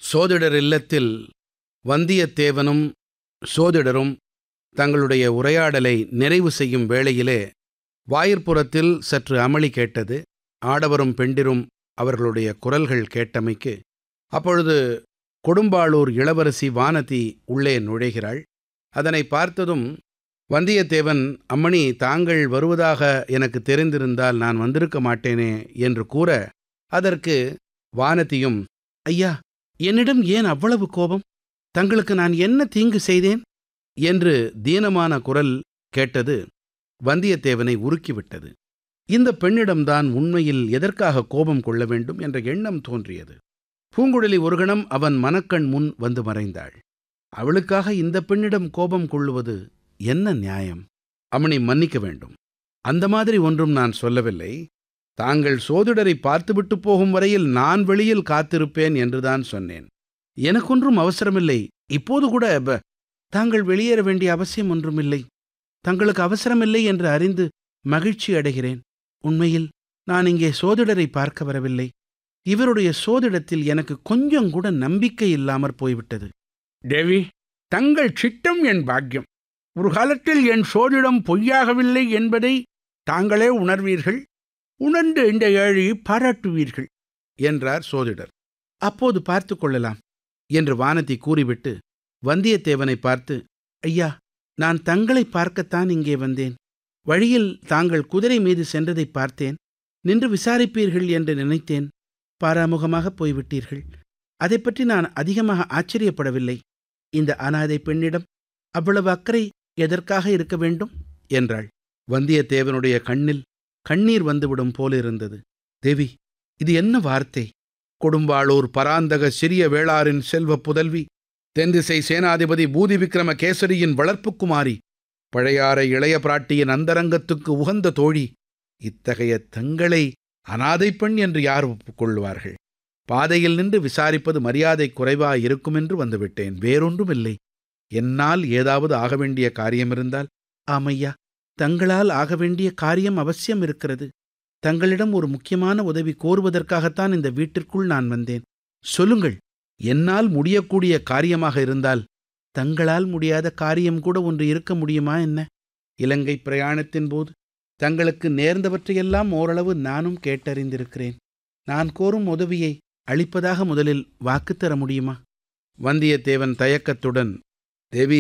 சோதிடர் இல்லத்தில் வந்தியத்தேவனும் சோதிடரும் தங்களுடைய உரையாடலை நிறைவு செய்யும் வேளையிலே வாயிற்புறத்தில் சற்று அமளி கேட்டது ஆடவரும் பெண்டிரும் அவர்களுடைய குரல்கள் கேட்டமைக்கு அப்பொழுது கொடும்பாளூர் இளவரசி வானதி உள்ளே நுழைகிறாள் அதனை பார்த்ததும் வந்தியத்தேவன் அம்மணி தாங்கள் வருவதாக எனக்கு தெரிந்திருந்தால் நான் வந்திருக்க மாட்டேனே என்று கூற அதற்கு வானதியும் ஐயா என்னிடம் ஏன் அவ்வளவு கோபம் தங்களுக்கு நான் என்ன தீங்கு செய்தேன் என்று தீனமான குரல் கேட்டது வந்தியத்தேவனை உருக்கிவிட்டது இந்த பெண்ணிடம்தான் உண்மையில் எதற்காக கோபம் கொள்ள வேண்டும் என்ற எண்ணம் தோன்றியது பூங்குழலி ஒரு கணம் அவன் மனக்கண் முன் வந்து மறைந்தாள் அவளுக்காக இந்த பெண்ணிடம் கோபம் கொள்ளுவது என்ன நியாயம் அம்மணி மன்னிக்க வேண்டும் அந்த மாதிரி ஒன்றும் நான் சொல்லவில்லை தாங்கள் சோதிடரை பார்த்துவிட்டு போகும் வரையில் நான் வெளியில் காத்திருப்பேன் என்றுதான் சொன்னேன் எனக்கொன்றும் அவசரமில்லை இப்போது கூட ப- தாங்கள் வெளியேற வேண்டிய அவசியம் ஒன்றுமில்லை தங்களுக்கு அவசரமில்லை என்று அறிந்து மகிழ்ச்சி அடைகிறேன் உண்மையில் நான் இங்கே சோதிடரை பார்க்க வரவில்லை இவருடைய சோதிடத்தில் எனக்கு கொஞ்சம் கூட நம்பிக்கை இல்லாமற் போய்விட்டது தேவி தங்கள் சித்தம் என் பாக்கியம் ஒரு காலத்தில் என் சோதிடம் பொய்யாகவில்லை என்பதை தாங்களே உணர்வீர்கள் உணர்ந்து இந்த ஏழையை பாராட்டுவீர்கள் என்றார் சோதிடர் அப்போது பார்த்து கொள்ளலாம் என்று வானதி கூறிவிட்டு வந்தியத்தேவனை பார்த்து ஐயா நான் தங்களை பார்க்கத்தான் இங்கே வந்தேன் வழியில் தாங்கள் குதிரை மீது சென்றதை பார்த்தேன் நின்று விசாரிப்பீர்கள் என்று நினைத்தேன் பாராமுகமாக போய்விட்டீர்கள் அதைப் பற்றி நான் அதிகமாக ஆச்சரியப்படவில்லை இந்த அனாதை பெண்ணிடம் அவ்வளவு அக்கறை எதற்காக இருக்க வேண்டும் என்றாள் வந்தியத்தேவனுடைய கண்ணில் கண்ணீர் வந்துவிடும் போலிருந்தது தேவி இது என்ன வார்த்தை கொடும்பாளூர் பராந்தக சிறிய வேளாரின் செல்வ புதல்வி தென்திசை சேனாதிபதி பூதி விக்ரம கேசரியின் வளர்ப்புக்குமாரி பழையாறை இளைய பிராட்டியின் அந்தரங்கத்துக்கு உகந்த தோழி இத்தகைய தங்களை அனாதை பெண் என்று யார் ஒப்புக்கொள்வார்கள் பாதையில் நின்று விசாரிப்பது மரியாதை குறைவாய் இருக்கும் என்று வந்துவிட்டேன் வேறொன்றுமில்லை என்னால் ஏதாவது ஆக வேண்டிய காரியம் இருந்தால் ஆமையா தங்களால் ஆக வேண்டிய காரியம் அவசியம் இருக்கிறது தங்களிடம் ஒரு முக்கியமான உதவி கோருவதற்காகத்தான் இந்த வீட்டிற்குள் நான் வந்தேன் சொல்லுங்கள் என்னால் முடியக்கூடிய காரியமாக இருந்தால் தங்களால் முடியாத காரியம் கூட ஒன்று இருக்க முடியுமா என்ன இலங்கை பிரயாணத்தின் போது தங்களுக்கு நேர்ந்தவற்றையெல்லாம் ஓரளவு நானும் கேட்டறிந்திருக்கிறேன் நான் கோரும் உதவியை அளிப்பதாக முதலில் வாக்கு தர முடியுமா வந்தியத்தேவன் தயக்கத்துடன் தேவி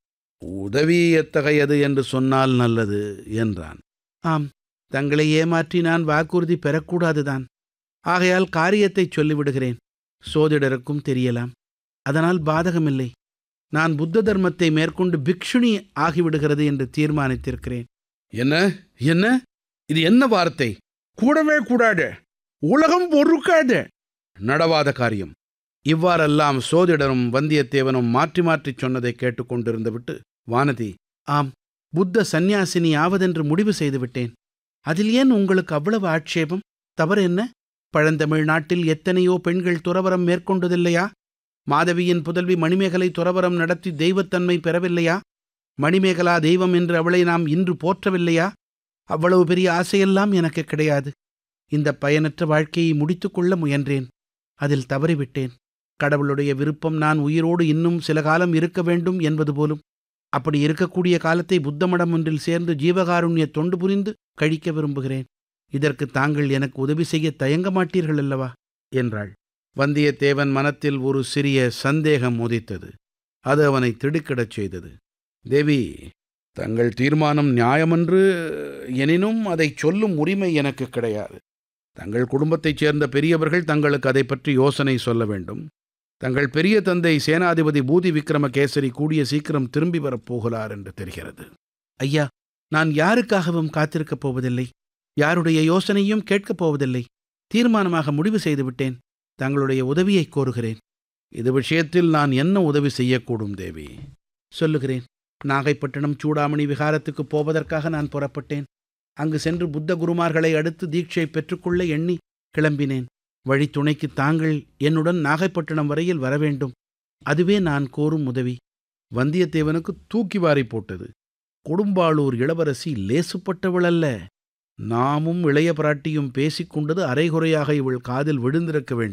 உதவி எத்தகையது என்று சொன்னால் நல்லது என்றான் ஆம் தங்களை ஏமாற்றி நான் வாக்குறுதி பெறக்கூடாதுதான் ஆகையால் காரியத்தைச் சொல்லிவிடுகிறேன் சோதிடருக்கும் தெரியலாம் அதனால் பாதகமில்லை நான் புத்த தர்மத்தை மேற்கொண்டு பிக்ஷுனி ஆகிவிடுகிறது என்று தீர்மானித்திருக்கிறேன் என்ன என்ன இது என்ன வார்த்தை கூடவே கூடாது உலகம் பொறுக்காது நடவாத காரியம் இவ்வாறெல்லாம் சோதிடரும் வந்தியத்தேவனும் மாற்றி மாற்றிச் சொன்னதை கேட்டுக்கொண்டிருந்து விட்டு வானதி ஆம் புத்த சந்நியாசினி ஆவதென்று முடிவு செய்துவிட்டேன் அதில் ஏன் உங்களுக்கு அவ்வளவு ஆட்சேபம் தவறு என்ன பழந்தமிழ் நாட்டில் எத்தனையோ பெண்கள் துறவரம் மேற்கொண்டதில்லையா மாதவியின் புதல்வி மணிமேகலை துறவரம் நடத்தி தெய்வத்தன்மை பெறவில்லையா மணிமேகலா தெய்வம் என்று அவளை நாம் இன்று போற்றவில்லையா அவ்வளவு பெரிய ஆசையெல்லாம் எனக்கு கிடையாது இந்த பயனற்ற வாழ்க்கையை முடித்துக்கொள்ள முயன்றேன் அதில் தவறிவிட்டேன் கடவுளுடைய விருப்பம் நான் உயிரோடு இன்னும் சில காலம் இருக்க வேண்டும் என்பது போலும் அப்படி இருக்கக்கூடிய காலத்தை புத்த மடம் ஒன்றில் சேர்ந்து ஜீவகாருண்ய தொண்டு புரிந்து கழிக்க விரும்புகிறேன் இதற்கு தாங்கள் எனக்கு உதவி செய்ய தயங்க மாட்டீர்கள் அல்லவா என்றாள் வந்தியத்தேவன் மனத்தில் ஒரு சிறிய சந்தேகம் உதித்தது அது அவனை திடுக்கிடச் செய்தது தேவி தங்கள் தீர்மானம் நியாயமென்று எனினும் அதைச் சொல்லும் உரிமை எனக்கு கிடையாது தங்கள் குடும்பத்தைச் சேர்ந்த பெரியவர்கள் தங்களுக்கு அதை பற்றி யோசனை சொல்ல வேண்டும் தங்கள் பெரிய தந்தை சேனாதிபதி பூதி விக்ரமகேசரி கூடிய சீக்கிரம் திரும்பி வரப்போகிறார் என்று தெரிகிறது ஐயா நான் யாருக்காகவும் காத்திருக்கப் போவதில்லை யாருடைய யோசனையும் கேட்கப் போவதில்லை தீர்மானமாக முடிவு செய்துவிட்டேன் தங்களுடைய உதவியை கோருகிறேன் இது விஷயத்தில் நான் என்ன உதவி செய்யக்கூடும் தேவி சொல்லுகிறேன் நாகைப்பட்டினம் சூடாமணி விகாரத்துக்கு போவதற்காக நான் புறப்பட்டேன் அங்கு சென்று புத்த குருமார்களை அடுத்து தீட்சை பெற்றுக்கொள்ள எண்ணி கிளம்பினேன் வழித்துணைக்கு தாங்கள் என்னுடன் நாகைப்பட்டினம் வரையில் வர வேண்டும் அதுவே நான் கோரும் உதவி வந்தியத்தேவனுக்கு தூக்கி வாரி போட்டது கொடும்பாளூர் இளவரசி லேசுப்பட்டவள் அல்ல நாமும் இளைய பிராட்டியும் பேசிக்கொண்டது அரைகுறையாக இவள் காதில் விழுந்திருக்க வேண்டும்